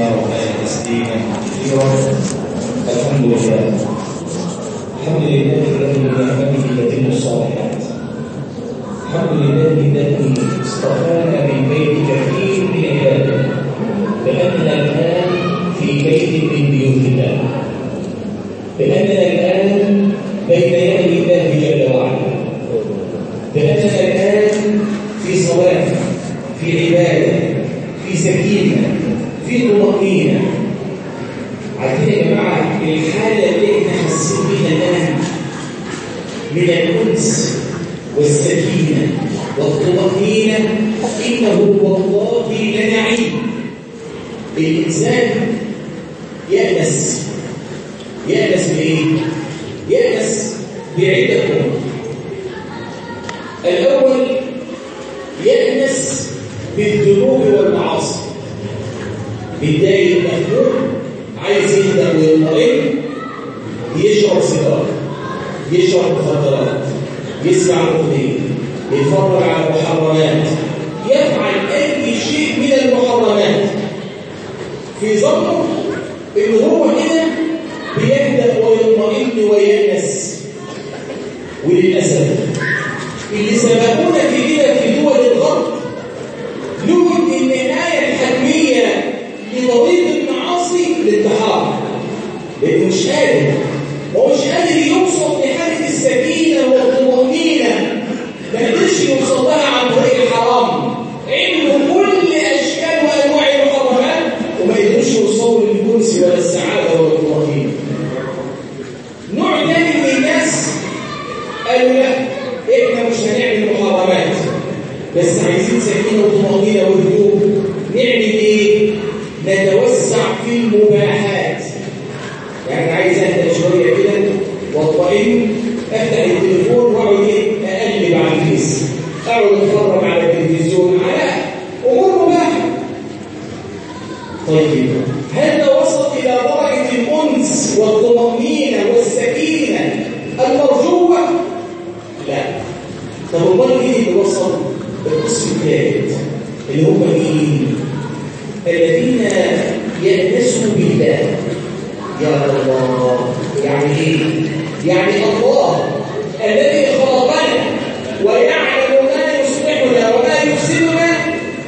وكان تسليما كثيرا الحمد لله الحمد لله الذي بنعمته تتم الصالحات الحمد لله الذي اصطفانا من بيت كثير من عباده لاننا الان في بيت من بيوت الله لاننا الان بين يدي الله جل وعلا لاننا الان في صلاه في عباده في سكينه في طمانينه عارفين يا جماعه الحاله اللي احنا حاسين بيها الان من الانس والسكينه والطمانينه انه والله لنعيم الانسان يأنس يأنس بايه؟ يأنس بعدة امور الاول يأنس بالذنوب والمعاصي بيتضايق مخنوق عايز يهدى ويطمئن يشرب سيجاره يشرب مخدرات يسمع اغنيه يتفرج على محرمات يفعل اي شيء من المحرمات في ظنه ان هو كده بيهدأ ويطمئن ويأنس وللاسف اللي سبقونا في كده في دول الغرب لقوا ان النهايه الحتميه لطريق المعاصي الانتحار لانه مش قادر هو مش قادر يوصل لحاله السكينه والطمانينه ما قدرش يوصل لها عن طريق الحرام عنده كل اشكال وانواع المحرمات وما قدرش يوصلوا للانس ولا السعاده ولا الطمانينه نوع تاني من الناس قالوا لا احنا مش هنعمل محرمات بس عايزين سكينه وطمانينه وهدوء نعمل ايه نتوسع في المباحات يعني عايز اهدى شويه كده واطمئن افتح التليفون واقعد ايه اقلب على الفيس اقعد اتفرج على التلفزيون على امور مباحه طيب هل وصل الى درجه الانس والطمانينه والسكينه المرجوه لا طب امال ايه اللي وصل القسم الثالث اللي هم مين الذين يأنسوا بالله يا الله يعني ايه يعني الله الذي خلقنا ويعلم ما يصلحنا وما يفسدنا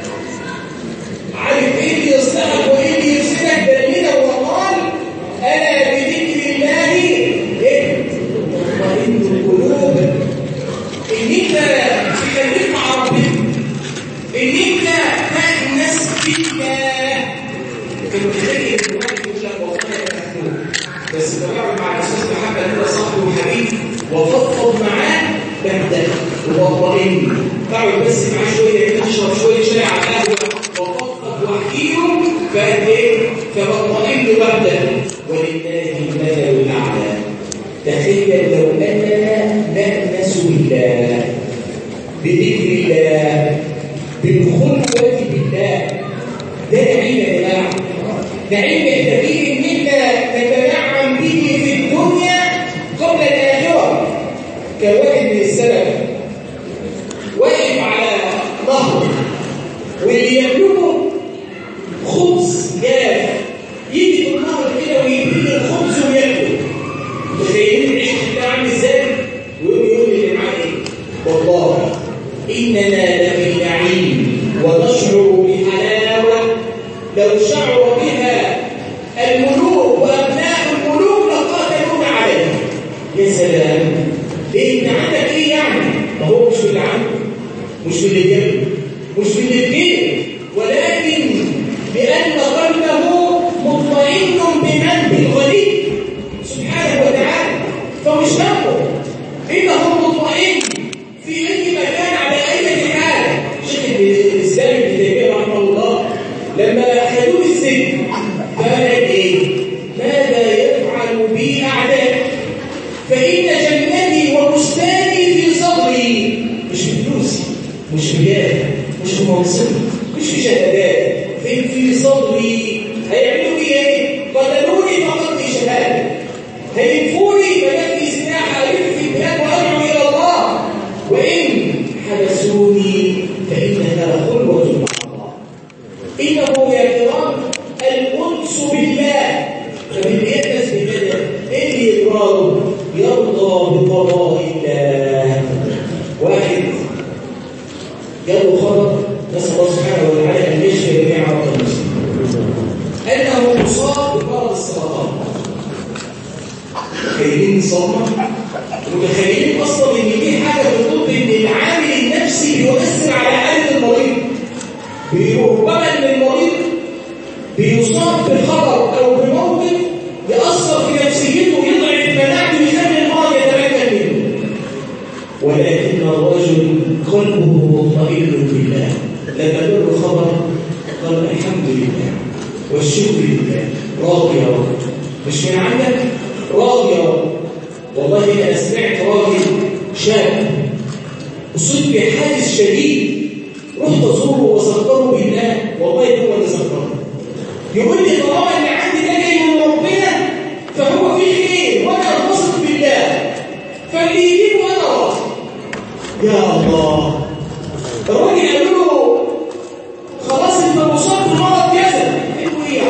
عارف ايه اللي يصلحك وايه اللي يفسدك دليلا وقال انا بذكر الله ايه تطمئن القلوب ان انت تخليك مع ربنا ان انت تأنس بالله كان متخيل ان الواحد يقول لك والله يا مخنوق بس تقعد مع الاستاذ محمد كده صاحبي وحبيب وفضفض معاه تهدى وتطمئن تقعد بس معاه شويه كده تشرب شويه شاي على القهوه وفضفض واحكي له فقد ايه فبطمئن وابدا ولله المثل الاعلى تخيل لو اننا نأنس بالله بذكر الله بالخلوة بالله ده نعيم يا جماعه نعيم محتاجين ان انت تتنعم به في الدنيا قبل الاخره كواحد من السلف واقف على ظهره واللي يملكه خبز جاف يجي في النهر كده ويبني الخبز وياكله متخيلين العيش بتاعه عامل ازاي ويقوم يقول لي معاه ايه والله اننا لفي نعيم ونشعر بحلاوه لو شعر بها الملوك وابناء الملوك لقاتلون عليها يا سلام ليه انت عندك ايه يعني ما هو مش في اللي عنده مش في اللي جنبه مش في اللي بجيبه ولكن بان قلبه مطمئن بمن بالغني سبحانه وتعالى فمش همه انه مطمئن في اي مكان على اي حال شيخ الاسلام ابن تيميه رحمه الله لما خدوه السجن فقال ايه ماذا يفعل بي اعدائي فان جنتي وبستاني في صدري مش في فلوسي مش في جاه مش في منصبي مش في شهادات في في صدري هيعملوا بي ايه قتلوني فقط في شهاده هينفوني فما في سلاح هينفي في البلاد وادعو الى الله وان حبسوني فانها خلوه مع الله انه يا كرام الانس مراده يرضى بقضاء الله واحد جاله خبر نسأل الله سبحانه وتعالى أن يشفي جميع مرضى المسلمين أنه مصاب بمرض السرطان متخيلين صدمة متخيلين أصلا إن دي حاجة بتطلب إن العامل النفسي بيؤثر على حالة المريض ربما إن المريض بيصاب بخبر أو بموقف يأثر في نفسيته ويضعف مناعته ويخلي المرض يتمكن منه ولكن الرجل قلبه مطمئن بالله لما له خبر قال الحمد لله والشكر لله راضي يا رب مش من عندك راضي يا رب والله انا سمعت راجل شاب اصيب بحادث شديد رحت ازوره وذكره بالله والله هو اللي ذكره يقول لي طالما اللي عندي ده جاي من ربنا فهو في خير وانا واثق بالله فاللي يجيبه انا راضي يا الله الراجل قال له خلاص انت مصاب بالمرض كذا قال ايه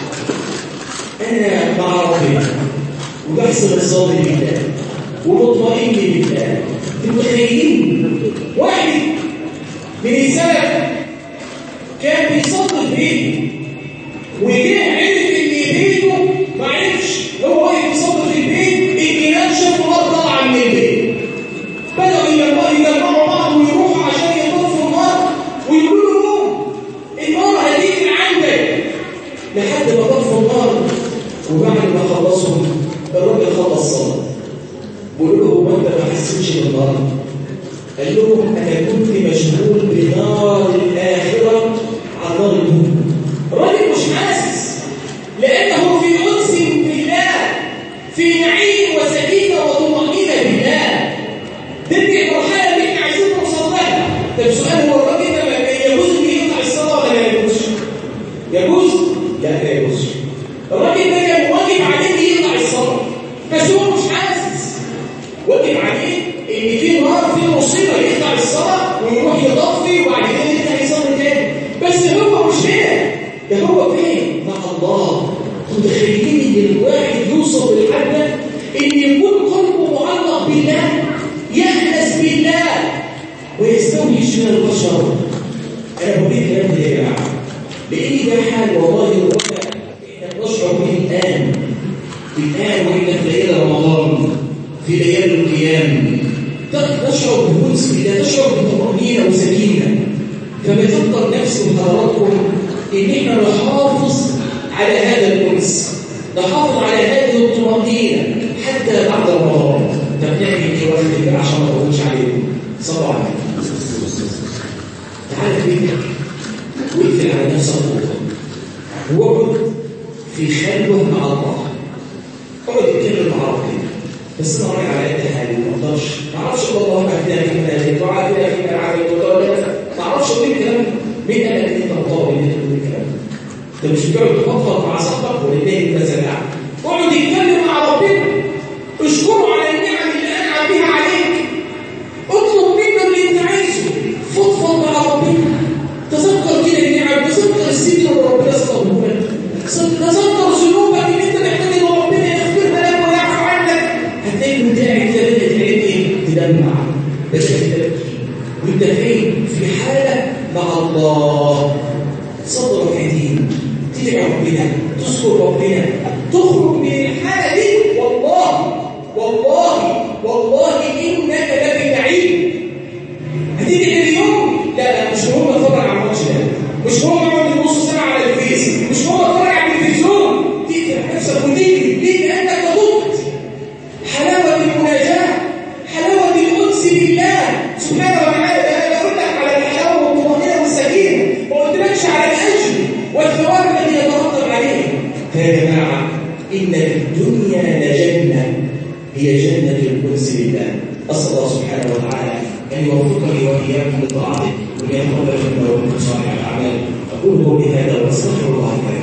يعني انا مع ربنا وبحسب الظن بالله ومطمئن بالله متخيلين واحد من السلف كان بيصلي في بيته وجه عرف ان بيته ما عرفش هو واقف يصلي في البيت الجيران شافوا نار طالعه من البيت بدأوا يجمعوا بعض ويروحوا عشان يطفوا النار ويقولوا له النار هتيجي من عندك لحد ما طفوا النار وبعد ما خلصوا الراجل خلص صلاة بيقولوا له هو انت ما حسيتش بالنار قال لهم انا كنت مشغول بنار الاخره عن نار الدنيا الراجل مش حاسس لانه في انس بالله في نعيم وسكينه وطمانينه بالله دي المرحله اللي احنا عايزين نوصل لها طب سؤال هو الراجل ده يجوز ان يقطع الصلاه ولا ما يجوزش يجوز لا لا يجوزش الراجل ده كان واجب عليه ان يقطع الصلاه بس هو مش حاسس واجب عليه ان في نهار في مصيبه يقطع الصلاه ويروح يطفي وبعد كده يرجع يصلي تاني بس هو مش هنا ده هو فين مع الله متخيلين ان الواحد يوصل للحد ده ان يكون قلبه معلق بالله يأنس بالله ويستوحش من البشر انا بقول الكلام ده يا جماعه لان ده حال والله الواقع احنا نشعر به الان الان واحنا في ليالي رمضان في ليالي القيام تشعر بأنس بالله تشعر بطمأنينة وسكينة فبتفكر نفسي وحضراتكم ان احنا نحافظ على هذا الأنس نحافظ على هذه الطمأنينة حتى بعد رمضان طب نعمل ايه وقت كده عشان ما اقولش عليكم صلوا على تعال بيتك واقفل على نفسك اوضه واقعد في خلوه مع الله اقعد اتكلم مع ربنا بس انا رايح على قد حالي ما اقدرش ما اعرفش والله ما كده في مالك وعلى كده في العالم ولا ما اعرفش اقول الكلام مين قال لك انت مطور ان انت تقول الكلام ده مش بتقعد تفضفض مع صاحبك ولله المثل الاعلى اقعد اتكلم مع ربنا اشكره على النعم اللي انعم بها عليك اطلب منه اللي انت عايزه فضفض مع ربنا تذكر كده النعم تذكر السجن اللي ربنا استغفره لك تذكر ذنوبك اللي انت محتاج ان ربنا يغفرها لك ويعفو عنك هتلاقي بتاعي كده بدات تعيد ايه تدمع بدات تبكي وانت فين في حاله مع الله صدرك هديم تدعي ربنا تذكر ربنا تخرج من الحاله دي والله والله والله انك لفي نعيم هتيجي اليوم لا لا مش مهم اتفرج على الماتش ده مش مهم اقعد نص ساعه على الفيس مش مهم اتفرج على التلفزيون تقتل نفسك وتجري ليه لانك تضبط حلاوه المناجاه حلاوه الانس بالله سبحانه وتعالى ده انا بقول لك على الحلاوه والطمانينه والسكينه ما قلتلكش على الاجر والثواب الذي يترتب عليه يا جماعه ان الدنيا لجنه هي جنه الانس بالله اسال الله سبحانه وتعالى ان يوفقني واياكم لطاعته وان يتقبل منا ومنكم صالح الاعمال اقول قولي هذا واستغفر الله الكريم